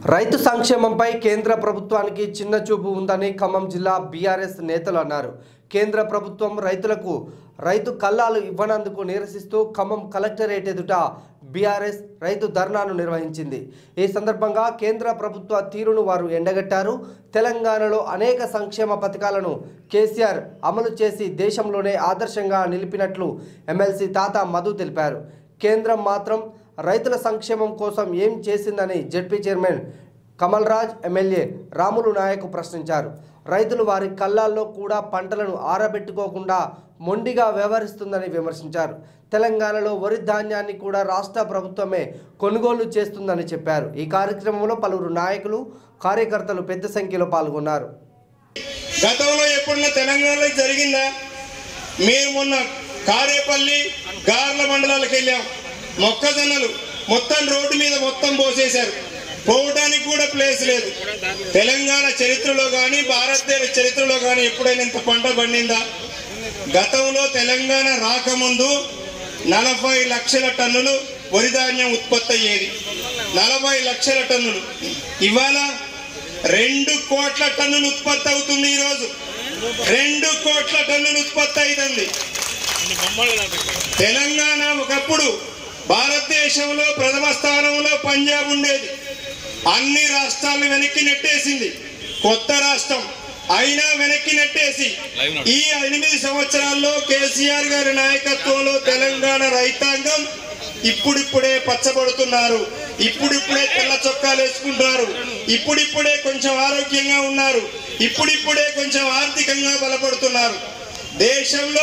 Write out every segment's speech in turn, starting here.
రైతు సంక్షేమంపై కేంద్ర ప్రభుత్వానికి చిన్న చూపు ఉందని ఖమ్మం జిల్లా బీఆర్ఎస్ నేతలు అన్నారు కేంద్ర ప్రభుత్వం రైతులకు రైతు కల్లాలు ఇవ్వనందుకు నిరసిస్తూ ఖమ్మం కలెక్టరేట్ ఎదుట బీఆర్ఎస్ రైతు ధర్నాను నిర్వహించింది ఈ సందర్భంగా కేంద్ర ప్రభుత్వ తీరును వారు ఎండగట్టారు తెలంగాణలో అనేక సంక్షేమ పథకాలను కేసీఆర్ అమలు చేసి దేశంలోనే ఆదర్శంగా నిలిపినట్లు ఎమ్మెల్సీ తాత మధు తెలిపారు కేంద్రం మాత్రం రైతుల సంక్షేమం కోసం ఏం చేసిందని ZP chairman Kamal Raj MLA Ramulu Nayak ప్రశ్నించారు రైతులు వారి కళ్ళాల్లో కూడా పంటలను ఆరబెట్టుకోకుండా మొండిగా వ్యవహరిస్తుందని విమర్శించారు తెలంగాణలో వరి ధాన్యాన్ని కూడా రాష్ట్ర ప్రభుత్వమే కొనుగోలు చేస్తుందని చెప్పారు ఈ కార్యక్రమంలో పలువురు నాయకులు కార్యకర్తలు పెద్ద సంఖ్యలో పాల్గొన్నారు గతంలో ఎప్పుడున్న తెలంగాణలో జరిగిందా మేము మొన్న కారేపల్లి గార్ల మండలాలకు వెళ్ళాం మొక్కజొన్నలు మొత్తం రోడ్డు మీద మొత్తం పోసేశారు పోవడానికి కూడా ప్లేస్ లేదు తెలంగాణ చరిత్రలో కానీ భారతదేశ చరిత్రలో కానీ ఎప్పుడైనా ఇంత పంట పండిందా గతంలో తెలంగాణ రాకముందు నలభై లక్షల టన్నులు వరి ధాన్యం ఉత్పత్తి అయ్యేది నలభై లక్షల టన్నులు ఇవాళ రెండు కోట్ల టన్నులు ఉత్పత్తి అవుతుంది ఈరోజు రెండు కోట్ల టన్నులు ఉత్పత్తి అవుతుంది తెలంగాణ ఒకప్పుడు భారతదేశంలో ప్రథమ స్థానంలో పంజాబ్ ఉండేది అన్ని రాష్ట్రాలు వెనక్కి నెట్టేసింది కొత్త రాష్ట్రం అయినా వెనక్కి నెట్టేసి ఈ ఎనిమిది సంవత్సరాల్లో కేసీఆర్ గారి నాయకత్వంలో తెలంగాణ రైతాంగం ఇప్పుడిప్పుడే పచ్చబడుతున్నారు ఇప్పుడిప్పుడే తెల్ల చొక్కాలు వేసుకుంటున్నారు ఇప్పుడిప్పుడే కొంచెం ఆరోగ్యంగా ఉన్నారు ఇప్పుడిప్పుడే కొంచెం ఆర్థికంగా బలపడుతున్నారు దేశంలో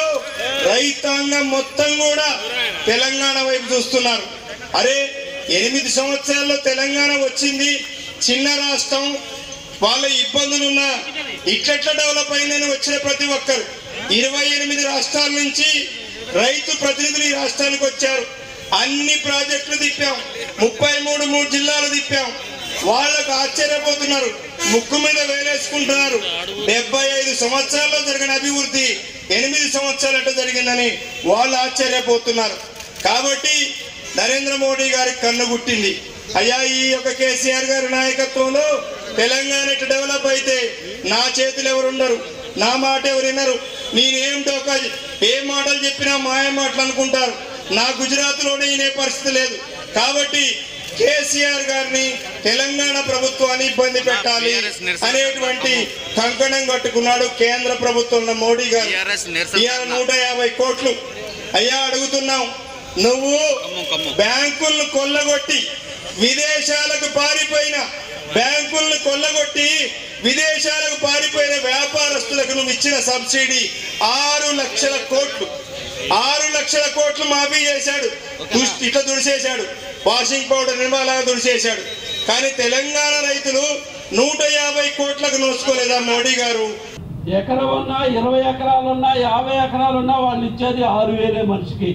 రైతాంగం మొత్తం కూడా తెలంగాణ వైపు చూస్తున్నారు అరే ఎనిమిది సంవత్సరాల్లో తెలంగాణ వచ్చింది చిన్న రాష్ట్రం వాళ్ళ ఇబ్బందులున్నా ఇట్లెట్ల డెవలప్ అయిందని వచ్చిన ప్రతి ఒక్కరు ఇరవై ఎనిమిది రాష్ట్రాల నుంచి రైతు ప్రతినిధులు ఈ రాష్ట్రానికి వచ్చారు అన్ని ప్రాజెక్టులు తిప్పాం ముప్పై మూడు మూడు జిల్లాలు తిప్పాం వాళ్ళకు ఆశ్చర్యపోతున్నారు ముక్కు మీద వేలేసుకుంటున్నారు డెబ్బై ఐదు సంవత్సరాల్లో జరిగిన అభివృద్ధి ఎనిమిది సంవత్సరాలు ఎట్లా జరిగిందని వాళ్ళు ఆశ్చర్యపోతున్నారు కాబట్టి నరేంద్ర మోడీ గారికి కన్ను గుట్టింది అయ్యా ఈ యొక్క కేసీఆర్ గారి నాయకత్వంలో తెలంగాణ ఇటు డెవలప్ అయితే నా చేతులు ఎవరు ఉండరు నా మాట ఎవరు వినరు నేనేం డోకా ఏ మాటలు చెప్పినా మాయ మాటలు అనుకుంటారు నా గుజరాత్ లోనే ఈయనే పరిస్థితి లేదు కాబట్టి కేసీఆర్ గారిని తెలంగాణ ప్రభుత్వాన్ని ఇబ్బంది పెట్టాలి అనేటువంటి కంకణం కట్టుకున్నాడు కేంద్ర ప్రభుత్వంలో మోడీ గారు టీఆర్ఎస్ నిరసన ఇవాళ నూట యాభై కోట్లు అయ్యా అడుగుతున్నాం నువ్వు ఖమ్మం, ఖమ్మం. బ్యాంకులను కొల్లగొట్టి విదేశాలకు పారిపోయిన బ్యాంకులను కొల్లగొట్టి విదేశాలకు పారిపోయిన వ్యాపారస్తులకు నువ్వు ఇచ్చిన సబ్సిడీ ఆరు లక్షల కోట్లు ఆరు లక్షల కోట్లు మాఫీ చేశాడు దుస్- ఇట్లా దుడిసేశాడు వాషింగ్ పౌడర్ నిర్మాలాగా దుడిసేశాడు కానీ తెలంగాణ రైతులు నూట యాభై కోట్లకు నోసుకోలేదా మోడీ గారు ఎకరం ఉన్నా ఇరవై ఎకరాలున్నా యాభై ఎకరాలున్నా వాళ్ళు ఇచ్చేది ఆరు వేలే మనిషికి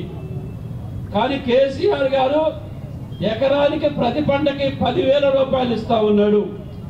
కానీ కేసీఆర్ గారు ఎకరానికి ప్రతి పంటకి పదివేల రూపాయలు ఇస్తా ఉన్నాడు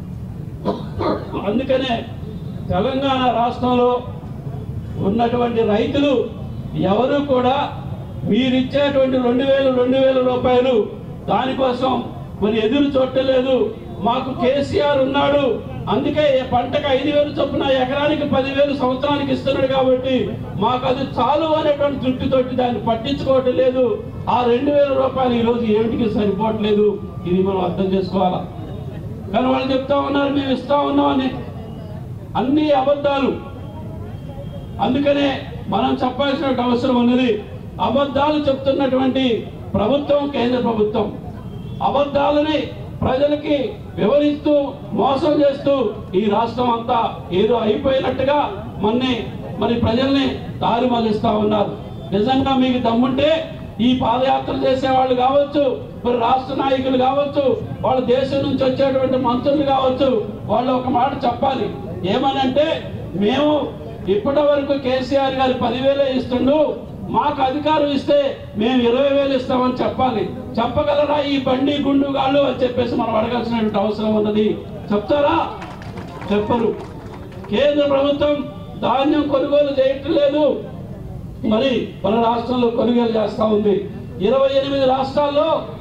అందుకనే తెలంగాణ రాష్ట్రంలో ఉన్నటువంటి రైతులు ఎవరు కూడా మీరిచ్చేటువంటి రెండు వేలు రెండు వేల రూపాయలు దానికోసం మరి ఎదురు చూడలేదు మాకు కేసీఆర్ ఉన్నాడు అందుకే ఈ పంటకు ఐదు వేలు చొప్పున ఎకరానికి పదివేలు సంవత్సరానికి ఇస్తున్నాడు కాబట్టి మాకు అది చాలు అనేటువంటి తృప్తితోటి దాన్ని పట్టించుకోవటం లేదు ఆ రెండు వేల రూపాయలు ఈరోజు ఏమిటికి సరిపోవట్లేదు ఇది మనం అర్థం చేసుకోవాలా కానీ వాళ్ళు చెప్తా ఉన్నారు మేము ఇస్తా ఉన్నామని అన్ని అబద్ధాలు అందుకనే మనం చెప్పాల్సిన అవసరం ఉన్నది అబద్ధాలు చెప్తున్నటువంటి ప్రభుత్వం కేంద్ర ప్రభుత్వం అబద్ధాలని ప్రజలకి వివరిస్తూ మోసం చేస్తూ ఈ రాష్ట్రం అంతా ఏదో అయిపోయినట్టుగా మన్ని మరి ప్రజల్ని దారి మళ్ళిస్తా ఉన్నారు నిజంగా మీకు దమ్ముంటే ఈ పాదయాత్ర చేసే వాళ్ళు కావచ్చు మరి రాష్ట్ర నాయకులు కావచ్చు వాళ్ళ దేశం నుంచి వచ్చేటువంటి మంత్రులు కావచ్చు వాళ్ళు ఒక మాట చెప్పాలి ఏమనంటే మేము ఇప్పటి వరకు కేసీఆర్ గారు పదివేలే ఇస్తుండు మాకు అధికారం ఇస్తే మేము ఇరవై వేలు ఇస్తామని చెప్పాలి చెప్పగలరా ఈ బండి గుండు గాళ్ళు అని చెప్పేసి మనం అడగాల్సినటువంటి అవసరం ఉన్నది చెప్తారా చెప్పరు కేంద్ర ప్రభుత్వం ధాన్యం కొనుగోలు చేయట్లేదు మరి మన రాష్ట్రంలో కొనుగోలు చేస్తా ఉంది ఇరవై ఎనిమిది రాష్ట్రాల్లో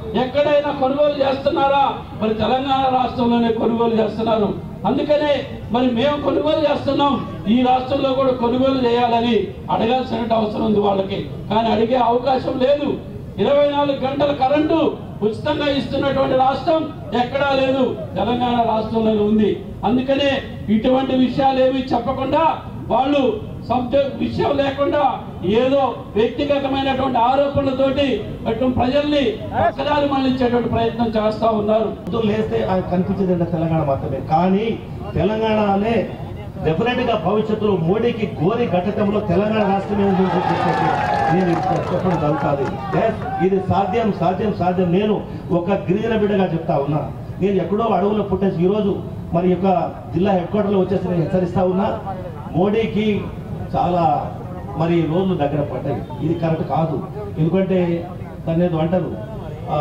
ఎక్కడైనా కొనుగోలు చేస్తున్నారా మరి తెలంగాణ రాష్ట్రంలోనే కొనుగోలు చేస్తున్నారు అందుకనే మరి మేము కొనుగోలు చేస్తున్నాం ఈ రాష్ట్రంలో కూడా కొనుగోలు చేయాలని అడగాల్సిన అవసరం ఉంది వాళ్ళకి కానీ అడిగే అవకాశం లేదు ఇరవై నాలుగు గంటల కరెంటు ఉచితంగా ఇస్తున్నటువంటి రాష్ట్రం ఎక్కడా లేదు తెలంగాణ రాష్ట్రంలోనే ఉంది అందుకనే ఇటువంటి విషయాలు ఏమి చెప్పకుండా వాళ్ళు సబ్జెక్ట్ విషయం లేకుండా ఏదో వ్యక్తిగతమైనటువంటి ఆరోపణలతోటి అటు ప్రజల్ని పక్కదారి మళ్ళించేటువంటి ప్రయత్నం చేస్తా ఉన్నారు పొద్దున్న లేస్తే అది కనిపించేది అంటే తెలంగాణ మాత్రమే కానీ తెలంగాణనే డెఫినెట్ గా భవిష్యత్తులో మోడీకి గోరి ఘటకంలో తెలంగాణ రాష్ట్రమే ఉందని చెప్పేసి నేను ఇక్కడ చెప్పడం జరుగుతుంది Yes, ఇది సాధ్యం సాధ్యం సాధ్యం నేను ఒక గిరిజన బిడ్డగా చెప్తా ఉన్నా నేను ఎక్కడో అడవుల్లో పుట్టేసి ఈరోజు మరి యొక్క జిల్లా హెడ్ క్వార్టర్లో వచ్చేసి నేను హెచ్చరిస్తా ఉన్నా మోడీకి చాలా మరి రోజులు దగ్గర పడ్డాయి ఇది కరెక్ట్ కాదు ఎందుకంటే దాన్ని ఏదో అంటారు ఆ,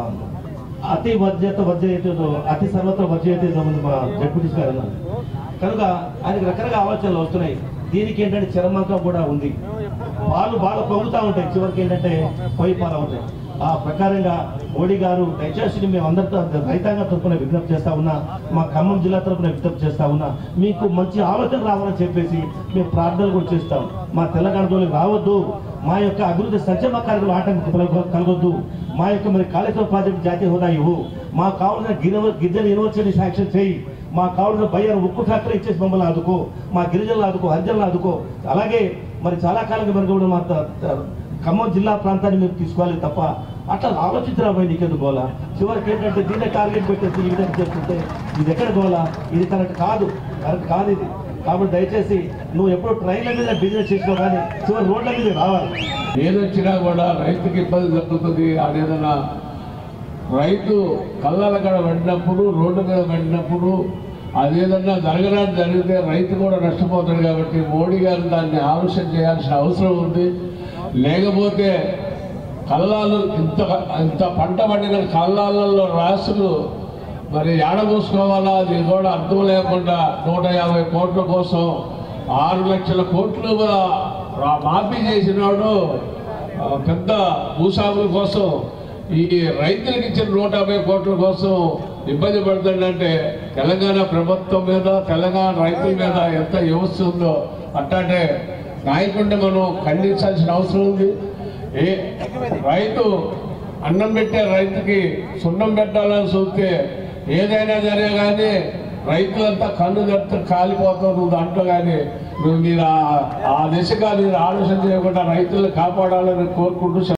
అతి వర్జత వర్జయతేదో అతి సర్వత్ర వర్జయతేదో ఉంది మా జడ్పీటీస్ గారు అన్నారు కనుక ఆయనకి రకరకాల ఆలోచనలు వస్తున్నాయి దీనికి ఏంటంటే చరమంతం కూడా ఉంది పాలు బాగా పొంగుతూ ఉంటాయి చివరికి ఏంటంటే పొయ్యి పాలు అవుతాయి ఆ ప్రకారంగా మోడీ గారు దయచేసి మేము అందరితో రైతాంగ తరపున విజ్ఞప్తి చేస్తా ఉన్నా మా ఖమ్మం జిల్లా తరపున విజ్ఞప్తి చేస్తా ఉన్నా మీకు మంచి ఆలోచన రావాలని చెప్పేసి మేము ప్రార్థనలు కూడా చేస్తాం మా తెలంగాణ జోలికి రావద్దు మా యొక్క అభివృద్ధి సంక్షేమ కార్యక్రమం ఆటంకం కలగ- కలగొద్దు మా యొక్క మరి కాళేశ్వరం ప్రాజెక్టు జాతీయ హోదా ఇవ్వు మాకు కావాల్సిన గిరిజన గిరిజన యూనివర్సిటీ శాంక్షన్ చేయి మాకు కావాల్సిన బయ్యర్ ఉక్కు ఫ్యాక్టరీ ఇచ్చేసి మమ్మల్ని ఆదుకో మా గిరిజనులు ఆదుకో హరిజనులు ఆదుకో అలాగే మరి చాలా కాలంగా మరి కూడా మా త- త- ఖమ్మం జిల్లా ప్రాంతాన్ని మీరు తీసుకోవాలి తప్ప అట్లా ఆలోచించరా పోయి నీకెందుకు గోలా చివరికి ఏంటంటే దీన్నే టార్గెట్ పెట్టేసి ఈ విధంగా చేస్తుంటే ఇది ఎక్కడ గోలా ఇది కరెక్ట్ కాదు కరెక్ట్ కాదు ఇది కాబట్టి దయచేసి నువ్వు ఎప్పుడు ట్రైన్ల మీద బిజినెస్ చేసినావు కానీ చివరి రోడ్ల మీద రావాలి ఏదొచ్చినా కూడా రైతుకి ఇబ్బంది జరుగుతుంది అదేదైనా రైతు కళ్ళల కడ పడినప్పుడు రోడ్డు మీద పడినప్పుడు అదేదన్నా జరగడానికి జరిగితే రైతు కూడా నష్టపోతాడు కాబట్టి మోడీ గారు దాన్ని ఆలోచన చేయాల్సిన అవసరం ఉంది లేకపోతే కళ్ళాలు ఇంత ఇంత పంట పండిన కళ్ళాలలో రాసులు మరి ఏడబోసుకోవాలా అది కూడా అర్థం లేకుండా నూట యాభై కోట్ల కోసం ఆరు లక్షల కోట్లు రా- మాఫీ చేసినాడు ఆ, పెద్ద భూస్వాముల కోసం ఈ రైతులకు ఇచ్చిన నూట యాభై కోట్ల కోసం ఇబ్బంది పడుతుందంటే తెలంగాణ ప్రభుత్వం మీద తెలంగాణ రైతుల మీద ఎంత వ్యవస్థ ఉందో అట్లాంటి నాయకుడిని మనం ఖండించాల్సిన అవసరం ఉంది ఏ రైతు అన్నం పెట్టే రైతుకి సున్నం పెట్టాలని చూస్తే ఏదైనా జరిగే కానీ రైతులంతా కన్ను తెరిచి కాలిపోతారు దాంట్లో కానీ నువ్వు మీరు ఆ- ఆ దిశగా మీరు ఆలోచన చేయకుండా రైతులను కాపాడాలని కోరుకుంటూ